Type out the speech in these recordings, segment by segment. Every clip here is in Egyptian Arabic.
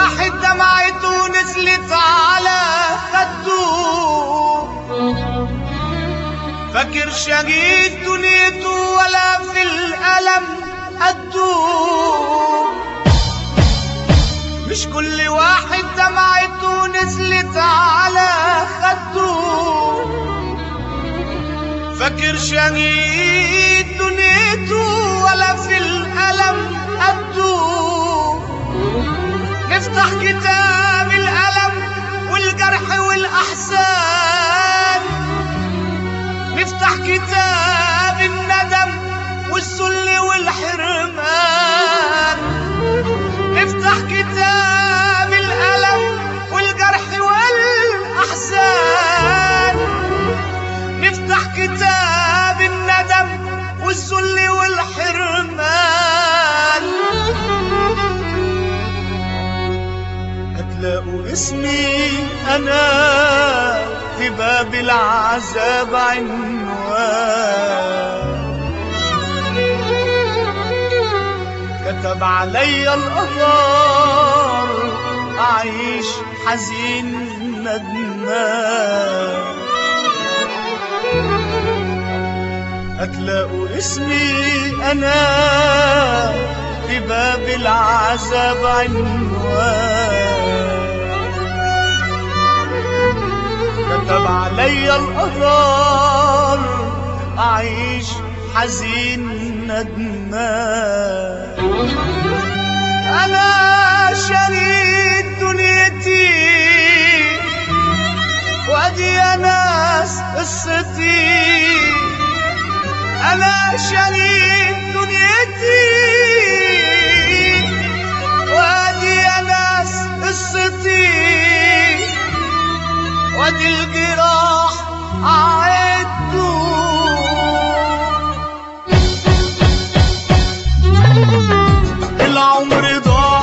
واحد دمعته نزلت على خده فاكر شهيد دنيته ولا في الألم قده مش كل واحد دمعته نزلت على خده فاكر شهيد دنيته ولا في الألم قده نفتح كتاب الألم والجرح والأحزان نفتح كتاب الندم والذل والحرمان نفتح كتاب الألم والجرح والأحزان نفتح كتاب الندم والذل والحرمان هتلاقوا اسمي أنا في باب العذاب عنوان كتب علي القدر أعيش حزين ندمان هتلاقوا اسمي أنا في باب العذاب عنوان كتب علي القدر أعيش حزين ندمان أنا شريك دنيتي وأدي يا ناس قصتي أنا شريك دنيتي وأدي يا ناس قصتي وادي الجراح أعدوا العمر ضاع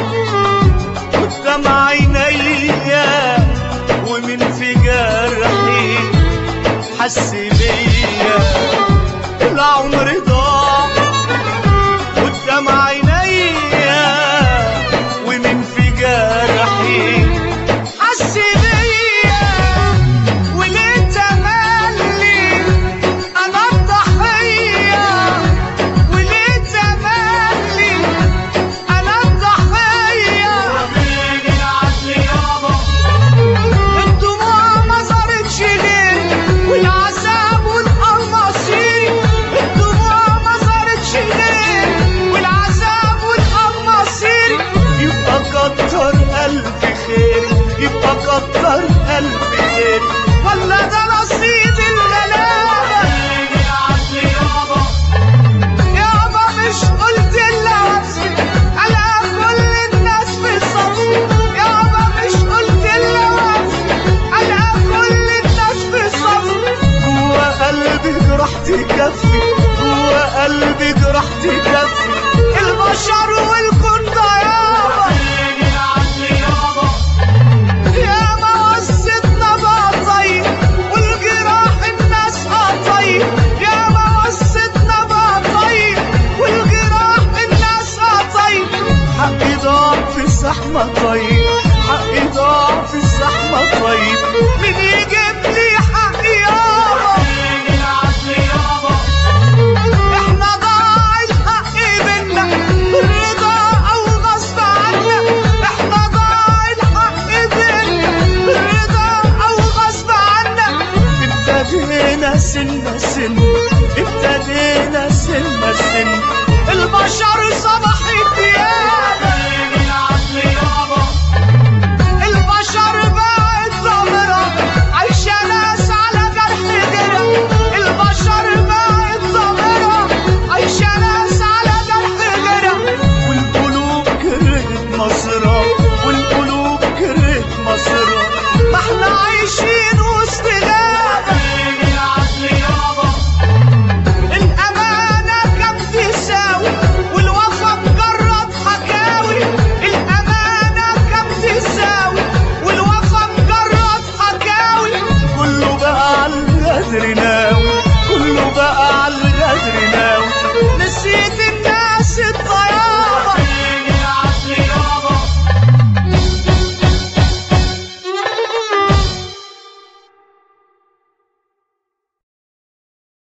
قدام عينيا ومن في جرحي حس بيا العمر ضاع قدام عينيا ومن في جرحي حس بيا وليه تملي انا الضحيه وليه تملي انا الضحيه الدموع ما صارتش غير والعذاب والقماصير الدموع ما صارتش غير والعذاب والقماصير يبقى كتر ألف خير يبقى كتر ألف خير ولا ده نصيب الغلابة يابا مش قلت إلا وصفي على كل الناس في صفي يابا مش قلت إلا وصفي على كل الناس في صفي جوا قلبي جرحتي كفي جوا قلبي جرحتي كفي البشر والكون ده يابا ياما وصتنا بقى طيب والجراح الناس طيب ياما وصتنا بقى طيب والجراح الناس طيب حقي ضاع في الزحمة طيب حقي ضاع في الزحمة طيب مين يجيب لي حقي يابا احنا ضاع الحق منا بالرضا او غصب عنا احنا ضاع الحق منا بالرضا او غصب عنا ابتدينا سنة سنة ابتدينا سنة سنة البشر صبحت ديانة البشر بقت ضمرة عايشة ناس على جرح جرح البشر بقت ضمرة عايشة ناس على جرح جرح والقلوب كرهت مصرها والقلوب كرهت مصرها ما احنا عايشين